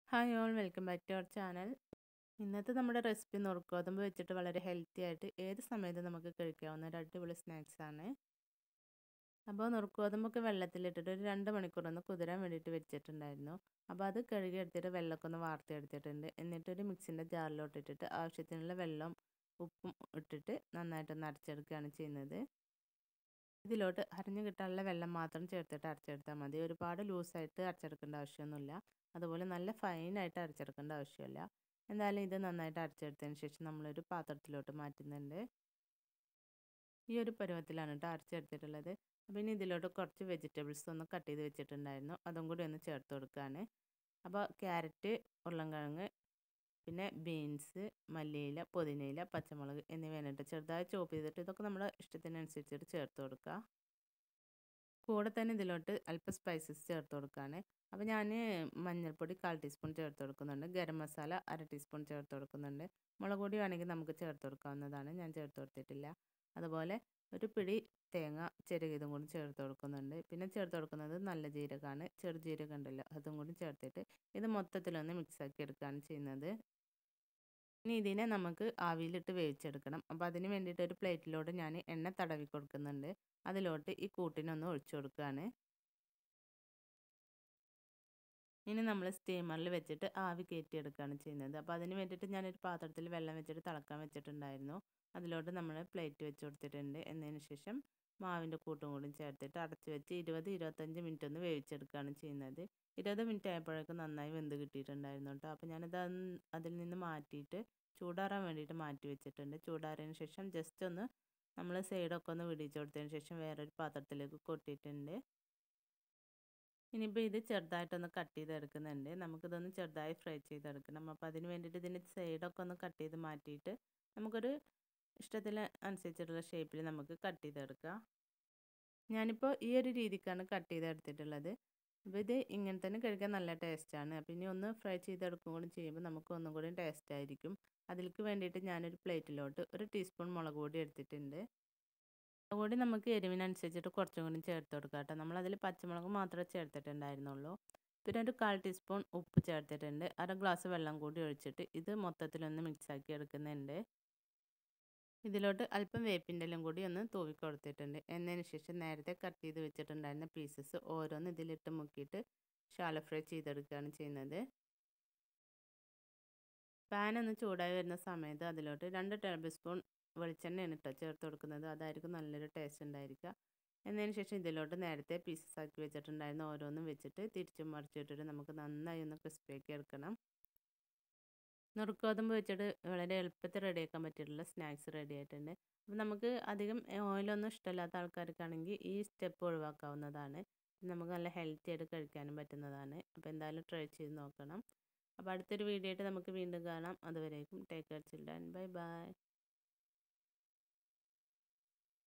hi all welcome back to our channel ഇന്നത്തെ നമ്മുടെ recipe നുറുക്കോതമ്പ് വെച്ചിട്ട് വളരെ ഹെൽത്തി ആയിട്ട് ഏത് സമയത്തും നമുക്ക് കഴിക്കാവുന്ന ഒരു അടിപൊളി സ്നാക്സ് ആണ് അപ്പോൾ നുറുക്കോതമ്പൊക്കെ വെള്ളത്തിലിട്ടിട്ട് ഒരു രണ്ട് മണിക്കൂറൊന്ന് കുതിരാൻ വേണ്ടിയിട്ട് വെച്ചിട്ടുണ്ടായിരുന്നു അപ്പോൾ അത് കഴുകി എടുത്തിട്ട് വെള്ളമൊക്കെ ഒന്ന് വാർത്തെടുത്തിട്ടുണ്ട് എന്നിട്ട് ഒരു മിക്സിൻ്റെ ജാറിലോട്ട് ഇട്ടിട്ട് ആവശ്യത്തിനുള്ള വെള്ളം ഉപ്പും ഇട്ടിട്ട് നന്നായിട്ടൊന്ന് അരച്ചെടുക്കുകയാണ് ചെയ്യുന്നത് ഇതിലോട്ട് അരഞ്ഞു കിട്ടാനുള്ള വെള്ളം മാത്രം ചേർത്തിട്ട് അരച്ചെടുത്താൽ മതി ഒരുപാട് ലൂസായിട്ട് അരച്ചെടുക്കേണ്ട ആവശ്യമൊന്നുമില്ല അതുപോലെ നല്ല ഫൈനായിട്ട് അരച്ചെടുക്കേണ്ട ആവശ്യമില്ല എന്തായാലും ഇത് നന്നായിട്ട് അരച്ചെടുത്തതിന് ശേഷം നമ്മളൊരു പാത്രത്തിലോട്ട് മാറ്റുന്നുണ്ട് ഈ ഒരു പരുവത്തിലാണ് കേട്ടോ അരച്ചെടുത്തിട്ടുള്ളത് അപ്പോൾ ഇനി ഇതിലോട്ട് കുറച്ച് വെജിറ്റബിൾസ് ഒന്ന് കട്ട് ചെയ്ത് വെച്ചിട്ടുണ്ടായിരുന്നു അതും കൂടി ഒന്ന് ചേർത്ത് കൊടുക്കുകയാണ് അപ്പോൾ ക്യാരറ്റ് ഉരുളൻകിഴങ്ങ് പിന്നെ ബീൻസ് മല്ലിയില പുതിനയില പച്ചമുളക് എന്നിവയാണ് കേട്ടോ ചെറുതായി ചോപ്പ് ചെയ്തിട്ട് ഇതൊക്കെ നമ്മുടെ ഇഷ്ടത്തിനനുസരിച്ചിട്ട് ചേർത്ത് കൊടുക്കുക കൂടെ തന്നെ ഇതിലോട്ട് അല്പം സ്പൈസസ് ചേർത്ത് കൊടുക്കുകയാണ് അപ്പോൾ ഞാൻ മഞ്ഞൾപ്പൊടി കാൽ ടീസ്പൂൺ ചേർത്ത് കൊടുക്കുന്നുണ്ട് ഗരം മസാല അര ടീസ്പൂൺ ചേർത്ത് കൊടുക്കുന്നുണ്ട് മുളക് പൊടി വേണമെങ്കിൽ നമുക്ക് ചേർത്ത് കൊടുക്കാവുന്നതാണ് ഞാൻ ചേർത്ത് കൊടുത്തിട്ടില്ല അതുപോലെ ഒരു പിടി തേങ്ങ ചെറുകിയതും കൂടി ചേർത്ത് കൊടുക്കുന്നുണ്ട് പിന്നെ ചേർത്ത് കൊടുക്കുന്നത് നല്ല ജീരകമാണ് ചെറുജീരകം ഉണ്ടല്ലോ അതും കൂടി ചേർത്തിട്ട് ഇത് മൊത്തത്തിലൊന്ന് മിക്സാക്കി എടുക്കുകയാണ് ചെയ്യുന്നത് ഇനി ഇതിനെ നമുക്ക് ആവിയിലിട്ട് വേവിച്ചെടുക്കണം അപ്പോൾ അതിന് വേണ്ടിയിട്ട് ഒരു പ്ലേറ്റിലോട്ട് ഞാൻ എണ്ണ തടവി കൊടുക്കുന്നുണ്ട് അതിലോട്ട് ഈ കൂട്ടിനൊന്ന് ഒഴിച്ചു കൊടുക്കുകയാണ് ഇനി നമ്മൾ സ്റ്റീമറിൽ വെച്ചിട്ട് ആവി കയറ്റിയെടുക്കുകയാണ് ചെയ്യുന്നത് അപ്പോൾ അതിന് വേണ്ടിയിട്ട് ഞാനൊരു പാത്രത്തിൽ വെള്ളം വെച്ചിട്ട് തിളക്കാൻ വെച്ചിട്ടുണ്ടായിരുന്നു അതിലോട്ട് നമ്മൾ പ്ലേറ്റ് വെച്ച് കൊടുത്തിട്ടുണ്ട് എന്നതിന് ശേഷം മാവിൻ്റെ കൂട്ടും കൂടി ചേർത്തിട്ട് അടച്ച് വെച്ച് ഇരുപത് ഇരുപത്തഞ്ച് മിനിറ്റ് ഒന്ന് വേവിച്ചെടുക്കുകയാണ് ചെയ്യുന്നത് ഇരുപത് മിനിറ്റ് ആയപ്പോഴേക്കും നന്നായി വെന്ത് കിട്ടിയിട്ടുണ്ടായിരുന്നു കേട്ടോ അപ്പോൾ ഞാനത് അതിൽ നിന്ന് മാറ്റിയിട്ട് ചൂടാറാൻ വേണ്ടിയിട്ട് മാറ്റി വെച്ചിട്ടുണ്ട് ചൂടാറിയതിന് ശേഷം ജസ്റ്റ് ഒന്ന് നമ്മൾ സൈഡൊക്കെ ഒന്ന് വിടിച്ചു കൊടുത്തതിന് ശേഷം വേറൊരു പാത്രത്തിലേക്ക് കൊട്ടിയിട്ടുണ്ട് ഇനിയിപ്പോൾ ഇത് ചെറുതായിട്ടൊന്ന് കട്ട് ചെയ്തെടുക്കുന്നുണ്ട് നമുക്കിതൊന്ന് ചെറുതായി ഫ്രൈ ചെയ്തെടുക്കണം അപ്പോൾ അതിന് വേണ്ടിയിട്ട് ഇതിൻ്റെ സൈഡൊക്കെ ഒന്ന് കട്ട് ചെയ്ത് മാറ്റിയിട്ട് നമുക്കൊരു ഇഷ്ടത്തിന് അനുസരിച്ചിട്ടുള്ള ഷേപ്പിൽ നമുക്ക് കട്ട് ചെയ്തെടുക്കാം ഞാനിപ്പോൾ ഈ ഒരു രീതിക്കാണ് കട്ട് ചെയ്തെടുത്തിട്ടുള്ളത് അപ്പോൾ ഇത് ഇങ്ങനെ തന്നെ കഴിക്കാൻ നല്ല ടേസ്റ്റാണ് അപ്പോൾ ഇനി ഒന്ന് ഫ്രൈ ചെയ്തെടുക്കും കൂടി ചെയ്യുമ്പോൾ നമുക്ക് ഒന്നും കൂടി ടേസ്റ്റ് ആയിരിക്കും അതിലേക്ക് വേണ്ടിയിട്ട് ഞാനൊരു പ്ലേറ്റിലോട്ട് ഒരു ടീസ്പൂൺ മുളക് പൊടി എടുത്തിട്ടുണ്ട് മുളക് പൊടി നമുക്ക് എരിവിനനുസരിച്ചിട്ട് കുറച്ചും കൂടി ചേർത്ത് കൊടുക്കാം കേട്ടോ നമ്മളതിൽ പച്ചമുളക് മാത്രമേ ചേർത്തിട്ടുണ്ടായിരുന്നുള്ളൂ പിന്നെ ഒരു കാൽ ടീസ്പൂൺ ഉപ്പ് ചേർത്തിട്ടുണ്ട് അര ഗ്ലാസ് വെള്ളം കൂടി ഒഴിച്ചിട്ട് ഇത് മൊത്തത്തിലൊന്ന് മിക്സാക്കി എടുക്കുന്നുണ്ട് ഇതിലോട്ട് അല്പം വേപ്പിൻ്റെ എല്ലാം കൂടി ഒന്ന് തൂവി കൊടുത്തിട്ടുണ്ട് എന്നതിന് ശേഷം നേരത്തെ കട്ട് ചെയ്ത് വെച്ചിട്ടുണ്ടായിരുന്ന പീസസ് ഓരോന്ന് ഇതിലിട്ട് മുക്കിയിട്ട് ഷാലോ ഫ്രൈ ചെയ്തെടുക്കുകയാണ് ചെയ്യുന്നത് പാൻ ഒന്ന് ചൂടായി വരുന്ന സമയത്ത് അതിലോട്ട് രണ്ട് ടേബിൾ സ്പൂൺ വെളിച്ചെണ്ണയാണ് കേട്ടോ ചേർത്ത് കൊടുക്കുന്നത് അതായിരിക്കും നല്ലൊരു ടേസ്റ്റ് ഉണ്ടായിരിക്കുക എന്നതിന് ശേഷം ഇതിലോട്ട് നേരത്തെ പീസസ് ആക്കി വെച്ചിട്ടുണ്ടായിരുന്ന ഓരോന്നും വെച്ചിട്ട് തിരിച്ചും മറിച്ചിട്ടിട്ട് നമുക്ക് നന്നായി ഒന്ന് ക്രിസ്പിയാക്കി എടുക്കണം നുറുക്കോതമ്പ് വെച്ചിട്ട് വളരെ എളുപ്പത്തിൽ റെഡിയാക്കാൻ പറ്റിയിട്ടുള്ള സ്നാക്സ് റെഡി ആയിട്ടുണ്ട് അപ്പോൾ നമുക്ക് അധികം ഓയിലൊന്നും ഇഷ്ടമില്ലാത്ത ആൾക്കാർക്കാണെങ്കിൽ ഈ സ്റ്റെപ്പ് ഒഴിവാക്കാവുന്നതാണ് നമുക്ക് നല്ല ഹെൽത്തി ആയിട്ട് കഴിക്കാനും പറ്റുന്നതാണ് അപ്പോൾ എന്തായാലും ട്രൈ ചെയ്ത് നോക്കണം അപ്പോൾ അടുത്തൊരു വീഡിയോ ആയിട്ട് നമുക്ക് വീണ്ടും കാണാം അതുവരേക്കും take care children bye by